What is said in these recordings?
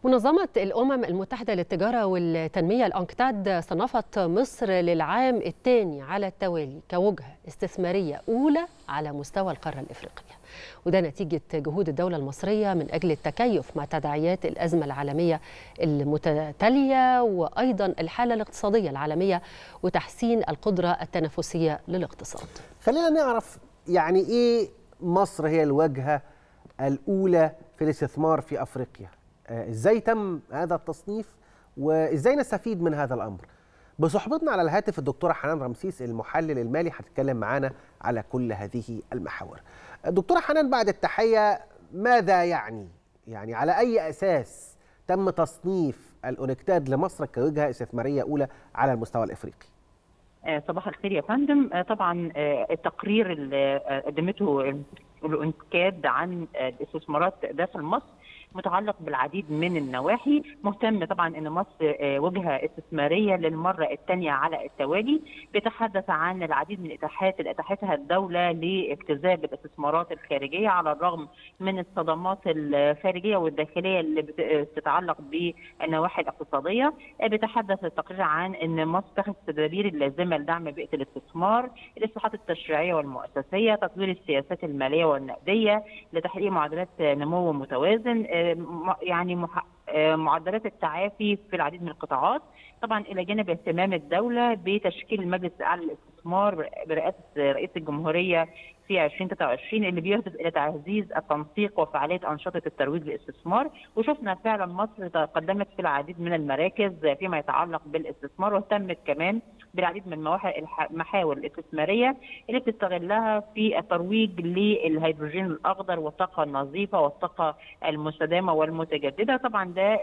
منظمة الأمم المتحدة للتجارة والتنمية الأنكتاد صنفت مصر للعام الثاني على التوالي كوجهة استثمارية أولى على مستوى القارة الإفريقية وده نتيجة جهود الدولة المصرية من أجل التكيف مع تداعيات الأزمة العالمية المتتالية وأيضا الحالة الاقتصادية العالمية وتحسين القدرة التنافسية للاقتصاد خلينا نعرف يعني إيه مصر هي الواجهة الأولى في الاستثمار في أفريقيا ازاي تم هذا التصنيف وازاي نستفيد من هذا الامر بصحبتنا على الهاتف الدكتوره حنان رمسيس المحلل المالي هتتكلم معانا على كل هذه المحاور دكتوره حنان بعد التحيه ماذا يعني يعني على اي اساس تم تصنيف الاونكتاد لمصر كوجهه استثماريه اولى على المستوى الافريقي صباح الخير يا فندم طبعا التقرير اللي قدمته الاونكاد عن الاستثمارات داخل مصر متعلق بالعديد من النواحي مهتم طبعا ان مصر وجهه استثماريه للمره الثانيه على التوالي بيتحدث عن العديد من الاتاحات اللي اتاحتها الدوله لاجتذاب الاستثمارات الخارجيه على الرغم من الصدمات الخارجيه والداخليه اللي بتتعلق بالنواحي الاقتصاديه بيتحدث التقرير عن ان مصر تاخذ التدابير اللازمه لدعم بيئه الاستثمار الاصلاحات التشريعيه والمؤسسيه تطوير السياسات الماليه والنقديه لتحقيق معدلات نمو متوازن يعني معدلات التعافي في العديد من القطاعات طبعا الى جانب اهتمام الدوله بتشكيل المجلس الاعلى للاستثمار برئاسه رئيس الجمهوريه في 2023 اللي بيهدف الى تعزيز التنسيق وفعاليه انشطه الترويج للاستثمار وشفنا فعلا مصر تقدمت في العديد من المراكز فيما يتعلق بالاستثمار واهتمت كمان بالعديد من المحاور الاستثماريه اللي بتستغلها في الترويج للهيدروجين الاخضر والطاقه النظيفه والطاقه المستدامه والمتجدده طبعا ده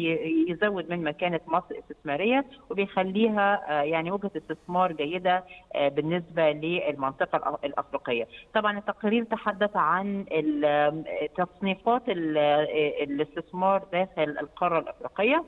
بيزود من مكانه مصر استثماريه وبيخليها يعني وجهه استثمار جيده بالنسبه للمنطقه الافريقيه طبعا التقرير تحدث عن تصنيفات الاستثمار داخل القاره الافريقيه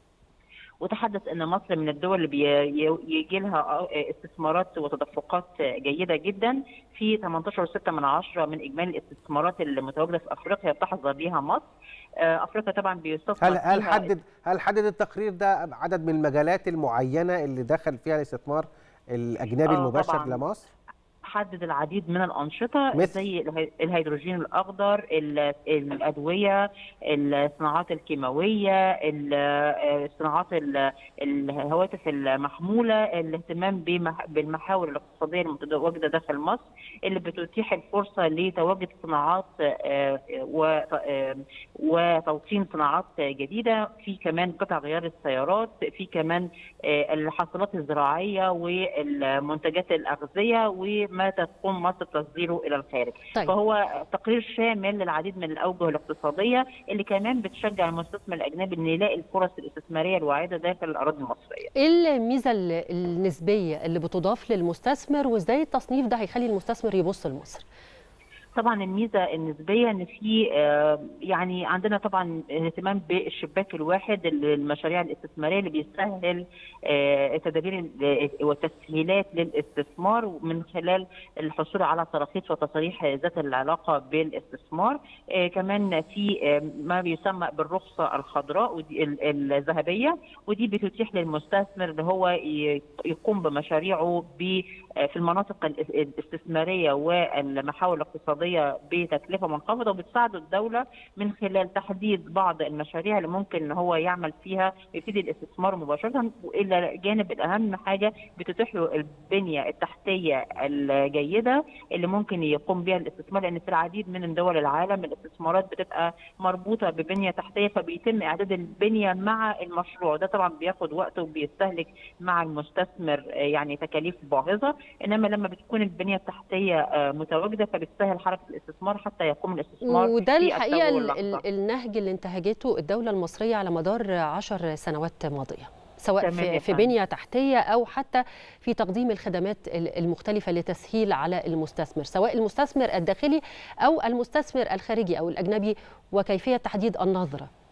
وتحدث ان مصر من الدول اللي بيجي لها استثمارات وتدفقات جيده جدا في 18.6 من عشرة من اجمالي الاستثمارات المتواجده في افريقيا بتحظى بها مصر افريقيا طبعا بيستثمر هل هل حدد هل حدد التقرير ده عدد من المجالات المعينه اللي دخل فيها الاستثمار الاجنبي المباشر طبعاً. لمصر؟ حدد العديد من الانشطه مثل. زي الهيدروجين الاخضر الادويه الصناعات الكيماويه صناعات الهواتف المحموله الاهتمام بالمحاور الاقتصاديه المتواجده داخل مصر اللي بتتيح الفرصه لتواجد صناعات وتوطين صناعات جديده في كمان قطع غيار السيارات في كمان الحاصلات الزراعيه والمنتجات الاغذيه وما تقوم مصر تصديره الى الخارج طيب. فهو تقرير شامل للعديد من الاوجه الاقتصاديه اللي كمان بتشجع المستثمر الاجنبي انه يلاقي الفرص الاستثماريه الواعده داخل الاراضي المصريه. ايه الميزه النسبيه اللي بتضاف للمستثمر وازاي التصنيف ده هيخلي المستثمر يبص لمصر؟ طبعا الميزه النسبيه ان في يعني عندنا طبعا اهتمام بالشباك الواحد المشاريع الاستثماريه اللي بيسهل التدابير والتسهيلات للاستثمار من خلال الحصول على تراخيص وتصاريح ذات العلاقه بالاستثمار كمان في ما بيسمى بالرخصه الخضراء الذهبيه ودي بتتيح للمستثمر ان هو يقوم بمشاريعه في المناطق الاستثماريه والمحاور الاقتصاديه الاقتصاديه بتكلفه منخفضه وبتساعده الدوله من خلال تحديد بعض المشاريع اللي ممكن ان هو يعمل فيها يبتدي الاستثمار مباشره الى جانب الاهم حاجه بتتيح له البنيه التحتيه الجيده اللي ممكن يقوم بها الاستثمار لان في العديد من دول العالم الاستثمارات بتبقى مربوطه ببنيه تحتيه فبيتم اعداد البنيه مع المشروع ده طبعا بياخد وقت وبيستهلك مع المستثمر يعني تكاليف باهظه انما لما بتكون البنيه التحتيه متواجده فبتسهل حركه الاستثمار حتى يقوم الاستثمار وده الحقيقه النهج اللي انتهجته الدوله المصريه على مدار عشر سنوات ماضيه سواء في, في بنيه تحتيه او حتى في تقديم الخدمات المختلفه لتسهيل على المستثمر سواء المستثمر الداخلي او المستثمر الخارجي او الاجنبي وكيفيه تحديد النظره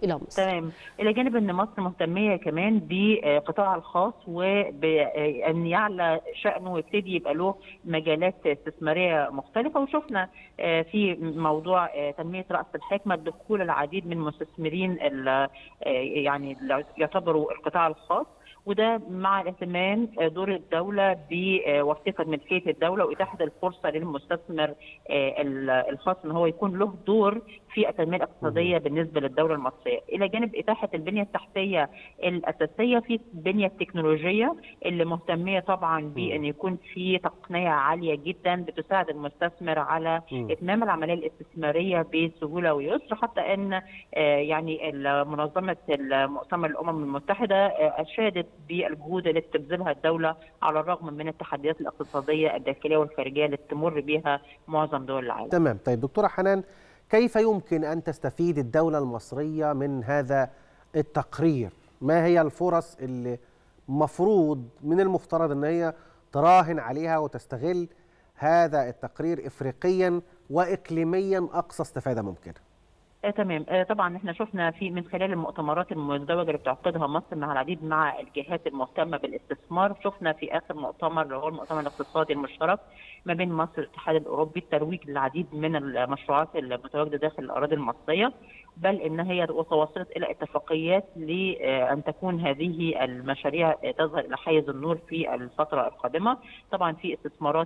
الى مصر تمام الى جانب ان مصر مهتميه كمان بالقطاع الخاص وبان يعلى شانه ويبتدي يبقى له مجالات استثماريه مختلفه وشفنا في موضوع تنميه راس الحكمه دخول العديد من المستثمرين يعني يعتبروا القطاع الخاص وده مع الاهتمام دور الدوله بوثيقه ملكيه الدوله واتاحه الفرصه للمستثمر الخاص ان هو يكون له دور في التنميه الاقتصاديه بالنسبه للدوله المصريه، الى جانب اتاحه البنيه التحتيه الاساسيه في البنيه التكنولوجيه اللي مهتميه طبعا بان يكون في تقنيه عاليه جدا بتساعد المستثمر على اتمام العمليه الاستثماريه بسهوله ويسر حتى ان يعني منظمه المؤتمر الامم المتحده اشادت بالجهود اللي بتبذلها الدوله على الرغم من التحديات الاقتصاديه الداخليه والخارجيه اللي تمر بها معظم دول العالم. تمام، طيب دكتوره حنان كيف يمكن ان تستفيد الدوله المصريه من هذا التقرير؟ ما هي الفرص اللي مفروض من المفترض ان هي تراهن عليها وتستغل هذا التقرير افريقيا واقليميا اقصى استفاده ممكنه؟ آه تمام آه طبعا احنا شفنا في من خلال المؤتمرات المزدوجه اللي بتعقدها مصر مع العديد مع الجهات المهتمه بالاستثمار شفنا في اخر مؤتمر اللي هو المؤتمر الاقتصادي المشترك ما بين مصر والاتحاد الاوروبي الترويج للعديد من المشروعات المتواجده داخل الاراضي المصريه بل ان هي توصلت الى اتفاقيات لان تكون هذه المشاريع تظهر الى حيز النور في الفتره القادمه طبعا في استثمارات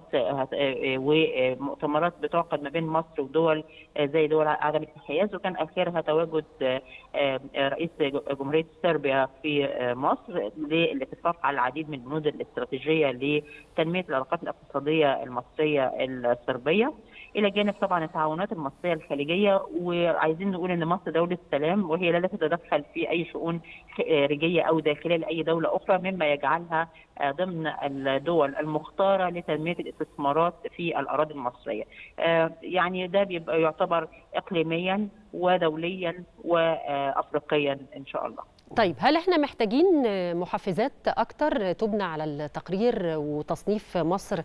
ومؤتمرات بتعقد ما بين مصر ودول زي دول عدم الحياز وكان اخرها تواجد رئيس جمهوريه صربيا في مصر للاتفاق على العديد من البنود الاستراتيجيه لتنميه العلاقات الاقتصاديه المصريه الصربيه الى جانب طبعا التعاونات المصريه الخليجيه وعايزين نقول ان مصر دوله سلام وهي لا تتدخل في اي شؤون خارجيه او داخليه لاي دوله اخرى مما يجعلها ضمن الدول المختاره لتنميه الاستثمارات في الاراضي المصريه. يعني ده بيبقى يعتبر اقليميا ودوليا وافريقيا ان شاء الله. طيب هل احنا محتاجين محفزات اكتر تبنى على التقرير وتصنيف مصر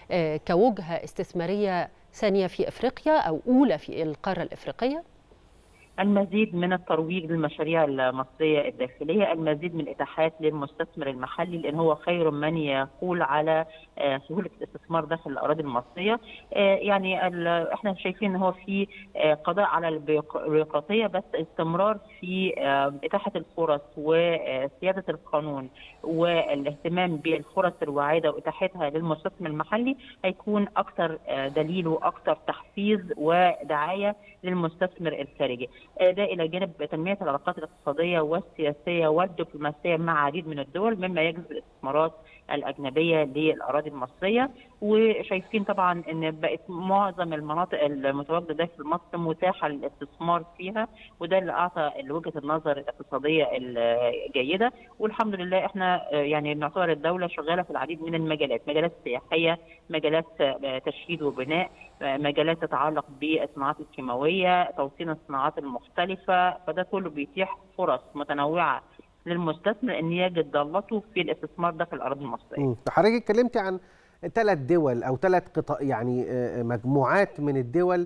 كوجهه استثماريه ثانيه في افريقيا او اولى في القاره الافريقيه؟ المزيد من الترويج للمشاريع المصريه الداخليه، المزيد من الاتاحات للمستثمر المحلي لان هو خير من يقول على سهوله الاستثمار داخل الاراضي المصريه، يعني احنا شايفين ان هو في قضاء على البيروقراطيه بس استمرار في اتاحه الفرص وسياده القانون والاهتمام بالفرص الواعده واتاحتها للمستثمر المحلي هيكون اكثر دليل واكثر تحفيز ودعايه للمستثمر الخارجي. ده الى جانب تنميه العلاقات الاقتصاديه والسياسيه والدبلوماسيه مع عديد من الدول مما يجذب الاستثمارات الاجنبيه للاراضي المصريه وشايفين طبعا ان بقت معظم المناطق المتواجده داخل مصر متاحه للاستثمار فيها وده اللي اعطى وجهه النظر الاقتصاديه الجيده والحمد لله احنا يعني نعتبر الدوله شغاله في العديد من المجالات مجالات سياحيه مجالات تشييد وبناء مجالات تتعلق بالصناعات الكيماويه توطين الصناعات المختلفه فده كله بيتيح فرص متنوعه للمستثمر ان يجد ضالته في الاستثمار داخل الاراضي المصريه. حضرتك اتكلمتي عن ثلاث دول او ثلاث قطاع يعني مجموعات من الدول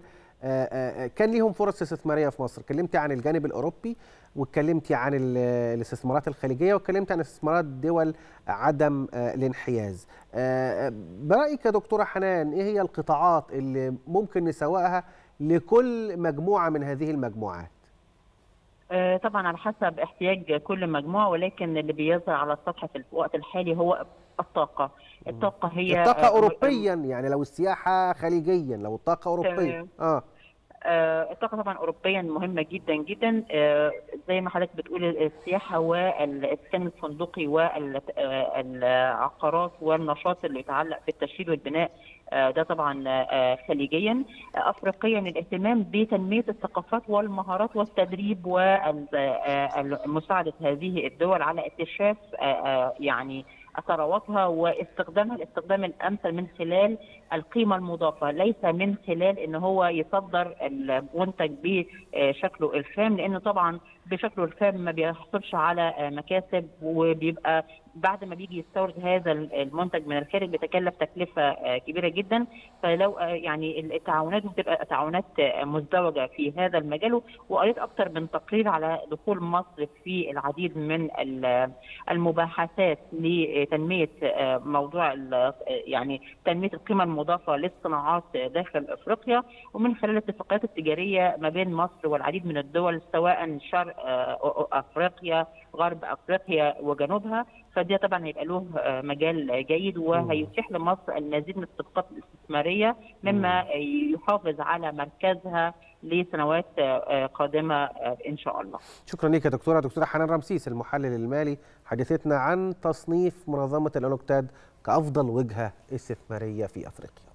كان ليهم فرص استثماريه في مصر، اتكلمتي عن الجانب الاوروبي واتكلمتي عن الاستثمارات الخليجيه واتكلمتي عن استثمارات دول عدم الانحياز. برايك يا دكتوره حنان ايه هي القطاعات اللي ممكن نسوقها لكل مجموعه من هذه المجموعات؟ طبعا على حسب احتياج كل مجموعه ولكن اللي بيظهر على السطح في الوقت الحالي هو الطاقه الطاقه هي الطاقه اوروبيا يعني لو السياحه خليجيا لو الطاقه اوروبيا اه الطاقه طبعا اوروبيا مهمه جدا جدا آه زي ما حضرتك بتقول السياحه والاسكان الفندقي والعقارات والنشاط اللي يتعلق بالتشييد والبناء ده طبعا خليجيا افريقيا الاهتمام بتنميه الثقافات والمهارات والتدريب ومساعده هذه الدول على اكتشاف يعني ثرواتها واستخدامها الاستخدام الامثل من خلال القيمه المضافه ليس من خلال ان هو يصدر المنتج بشكله الخام لانه طبعا بشكله الخام ما بيحصلش على مكاسب وبيبقى بعد ما بيجي يستورد هذا المنتج من الخارج بيتكلف تكلفه كبيره جدا فلو يعني التعاونات بتبقى تعاونات مزدوجه في هذا المجال وقريت اكثر من تقرير على دخول مصر في العديد من المباحثات لتنميه موضوع يعني تنميه القيمه المضافه للصناعات داخل افريقيا ومن خلال الاتفاقيات التجاريه ما بين مصر والعديد من الدول سواء شرق افريقيا غرب افريقيا وجنوبها فده طبعا هيبقى له مجال جيد وهيتيح لمصر المزيد من الصفقات الاستثماريه مما يحافظ على مركزها لسنوات قادمه ان شاء الله. شكرا لك يا دكتوره دكتوره حنان رمسيس المحلل المالي حديثتنا عن تصنيف منظمه الاونكتاد كافضل وجهه استثماريه في افريقيا.